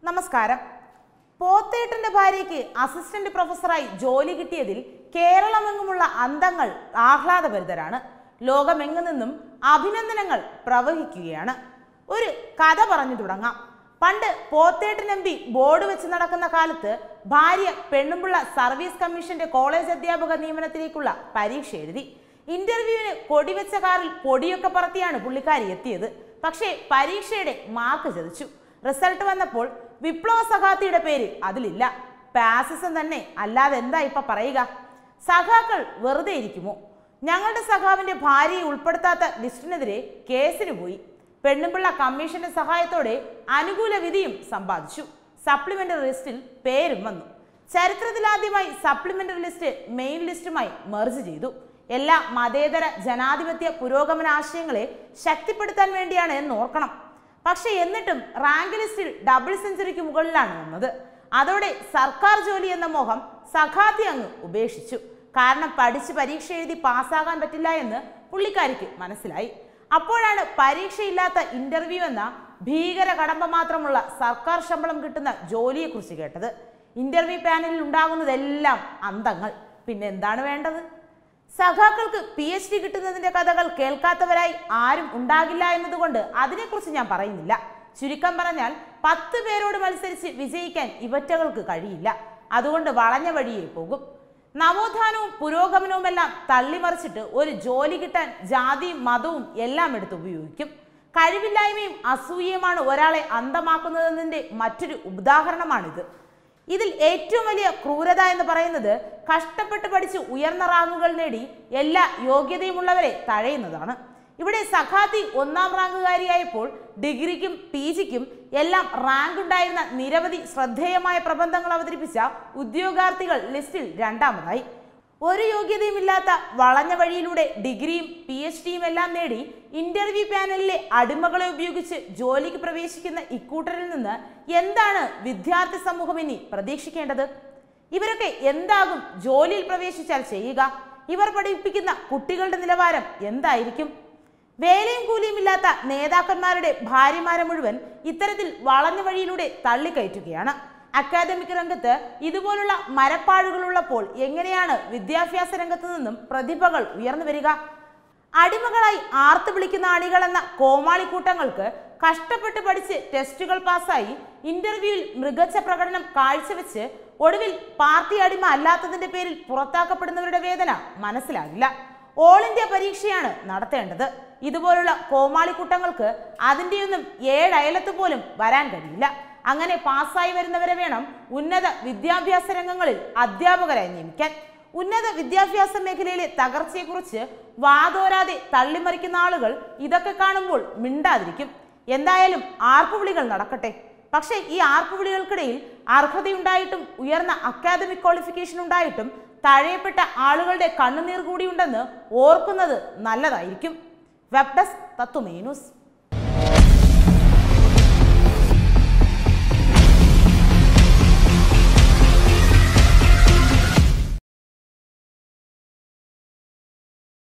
നമസ്കാരം പോത്തേട്ടന്റെ ഭാര്യയ്ക്ക് അസിസ്റ്റന്റ് പ്രൊഫസറായി ജോലി കിട്ടിയതിൽ കേരളമെങ്ങുമുള്ള അന്തങ്ങൾ ആഹ്ലാദഭരിതരാണ് ലോകമെങ്ങു നിന്നും അഭിനന്ദനങ്ങൾ പ്രവഹിക്കുകയാണ് ഒരു കഥ പറഞ്ഞു തുടങ്ങാം പണ്ട് പോത്തേട്ടൻ എം പി ബോർഡ് വെച്ച് നടക്കുന്ന കാലത്ത് ഭാര്യ പെണ്ണുമ്പിള്ള സർവീസ് കമ്മീഷന്റെ കോളേജ് അധ്യാപക നിയമനത്തിലേക്കുള്ള പരീക്ഷ എഴുതി ഇന്റർവ്യൂവിന് കൊടിവെച്ച കാറിൽ പൊടിയൊക്കെ പറത്തിയാണ് പുള്ളിക്കാരി എത്തിയത് പക്ഷേ പരീക്ഷയുടെ മാർക്ക് ചതിച്ചു റിസൾട്ട് വന്നപ്പോൾ വിപ്ലവ സഖാത്തിയുടെ പേര് അതിലില്ല പാസിസം തന്നെ അല്ലാതെ എന്താ ഇപ്പൊ പറയുക സഖാക്കൾ വെറുതെ ഇരിക്കുമോ ഞങ്ങളുടെ സഖാവിന്റെ ഭാര്യയെ ഉൾപ്പെടുത്താത്ത ലിസ്റ്റിനെതിരെ കേസിന് പോയി പെണ്ണുപിള്ള കമ്മീഷന്റെ സഹായത്തോടെ അനുകൂല വിധിയും സമ്പാദിച്ചു സപ്ലിമെന്ററി ലിസ്റ്റിൽ പേരും വന്നു ചരിത്രത്തിലാദ്യമായി സപ്ലിമെന്ററി ലിസ്റ്റ് മെയിൻ ലിസ്റ്റുമായി മെർജ് ചെയ്തു എല്ലാ മതേതര ജനാധിപത്യ പുരോഗമന ആശയങ്ങളെ ശക്തിപ്പെടുത്താൻ വേണ്ടിയാണ് എന്ന് ഓർക്കണം പക്ഷെ എന്നിട്ടും റാങ്ക് ലിസ്റ്റിൽ ഡബിൾ സെഞ്ചുറിക്ക് മുകളിലാണ് വന്നത് അതോടെ സർക്കാർ ജോലി എന്ന മോഹം സഖാത്തി അങ്ങ് ഉപേക്ഷിച്ചു കാരണം പഠിച്ച് പരീക്ഷ എഴുതി പാസ്സാകാൻ പറ്റില്ല എന്ന് പുള്ളിക്കാരിക്ക് മനസ്സിലായി അപ്പോഴാണ് പരീക്ഷയില്ലാത്ത ഇന്റർവ്യൂ എന്ന ഭീകര കടമ്പ മാത്രമുള്ള സർക്കാർ ശമ്പളം കിട്ടുന്ന ജോലിയെക്കുറിച്ച് കേട്ടത് ഇന്റർവ്യൂ പാനലിൽ ഉണ്ടാകുന്നതെല്ലാം അന്തങ്ങൾ പിന്നെ എന്താണ് വേണ്ടത് സഖാക്കൾക്ക് പി എച്ച് ഡി കിട്ടുന്നതിന്റെ കഥകൾ കേൾക്കാത്തവരായി ആരും ഉണ്ടാകില്ല എന്നതുകൊണ്ട് അതിനെക്കുറിച്ച് ഞാൻ പറയുന്നില്ല ചുരുക്കം പറഞ്ഞാൽ പത്ത് പേരോട് മത്സരിച്ച് വിജയിക്കാൻ ഇവറ്റകൾക്ക് കഴിയില്ല അതുകൊണ്ട് വളഞ്ഞ വഴിയേ പോകും നവോത്ഥാനവും പുരോഗമനവുമെല്ലാം തള്ളിമറിച്ചിട്ട് ഒരു ജോലി കിട്ടാൻ ജാതിയും മതവും എല്ലാം എടുത്ത് ഉപയോഗിക്കും കഴിവില്ലായ്മയും അസൂയയുമാണ് ഒരാളെ അന്തമാക്കുന്നതെന്നതിന്റെ മറ്റൊരു ഉദാഹരണമാണിത് ഇതിൽ ഏറ്റവും വലിയ ക്രൂരത എന്ന് പറയുന്നത് കഷ്ടപ്പെട്ട് പഠിച്ച് ഉയർന്ന റാങ്കുകൾ നേടി എല്ലാ യോഗ്യതയുമുള്ളവരെ തഴയുന്നതാണ് ഇവിടെ സഖാത്തി ഒന്നാം റാങ്കുകാരിയായപ്പോൾ ഡിഗ്രിക്കും പി ജിക്കും എല്ലാം റാങ്ക് ഉണ്ടായിരുന്ന നിരവധി ശ്രദ്ധേയമായ പ്രബന്ധങ്ങൾ അവതരിപ്പിച്ച ഉദ്യോഗാർത്ഥികൾ ലിസ്റ്റിൽ രണ്ടാമതായി ഒരു യോഗ്യതയുമില്ലാത്ത വളഞ്ഞ വഴിയിലൂടെ ഡിഗ്രിയും പി എച്ച് ഡിയും എല്ലാം നേടി ഇന്റർവ്യൂ പാനലിലെ അടിമകളെ ഉപയോഗിച്ച് ജോലിക്ക് പ്രവേശിക്കുന്ന ഇക്കൂട്ടരിൽ നിന്ന് എന്താണ് വിദ്യാർത്ഥി സമൂഹം ഇനി പ്രതീക്ഷിക്കേണ്ടത് ഇവരൊക്കെ എന്താകും ജോലിയിൽ പ്രവേശിച്ചാൽ ചെയ്യുക ഇവർ പഠിപ്പിക്കുന്ന കുട്ടികളുടെ നിലവാരം എന്തായിരിക്കും വേലയും കൂലിയും ഇല്ലാത്ത നേതാക്കന്മാരുടെ ഭാര്യമാരെ മുഴുവൻ ഇത്തരത്തിൽ വളഞ്ഞ വഴിയിലൂടെ തള്ളിക്കയറ്റുകയാണ് അക്കാദമിക് രംഗത്ത് ഇതുപോലുള്ള മരപ്പാഴുകളുള്ളപ്പോൾ എങ്ങനെയാണ് വിദ്യാഭ്യാസ രംഗത്ത് നിന്നും പ്രതിഭകൾ ഉയർന്നു വരിക അടിമകളായി ആർത്തു വിളിക്കുന്ന അണികളെന്ന കോമാളിക്കൂട്ടങ്ങൾക്ക് കഷ്ടപ്പെട്ട് പഠിച്ച് ടെസ്റ്റുകൾ പാസ്സായി ഇന്റർവ്യൂവിൽ മികച്ച പ്രകടനം കാഴ്ചവെച്ച് ഒടുവിൽ പാർട്ടി അടിമ അല്ലാത്തതിന്റെ പേരിൽ പുറത്താക്കപ്പെടുന്നവരുടെ വേദന മനസ്സിലാകില്ല ഓൾ ഇന്ത്യ പരീക്ഷയാണ് നടത്തേണ്ടത് ഇതുപോലുള്ള കോമാളിക്കൂട്ടങ്ങൾക്ക് അതിൻ്റെയൊന്നും ഏഴയലത്ത് പോലും വരാൻ കഴിയില്ല അങ്ങനെ പാസ്സായി വരുന്നവരെ വേണം ഉന്നത വിദ്യാഭ്യാസ രംഗങ്ങളിൽ അധ്യാപകരായി നിയമിക്കാൻ ഉന്നത വിദ്യാഭ്യാസ മേഖലയിലെ തകർച്ചയെക്കുറിച്ച് വാതോരാതെ തള്ളിമറിക്കുന്ന ആളുകൾ ഇതൊക്കെ കാണുമ്പോൾ മിണ്ടാതിരിക്കും എന്തായാലും ആർപ്പുവിളികൾ നടക്കട്ടെ പക്ഷേ ഈ ആർപ്പുവിളികൾക്കിടയിൽ അർഹതയുണ്ടായിട്ടും ഉയർന്ന അക്കാദമിക് ക്വാളിഫിക്കേഷൻ ഉണ്ടായിട്ടും തഴയപ്പെട്ട ആളുകളുടെ കണ്ണുനീർ കൂടിയുണ്ടെന്ന് ഓർക്കുന്നത് നല്ലതായിരിക്കും വെബ് ഡെസ്ക് തത്വമേ ന്യൂസ്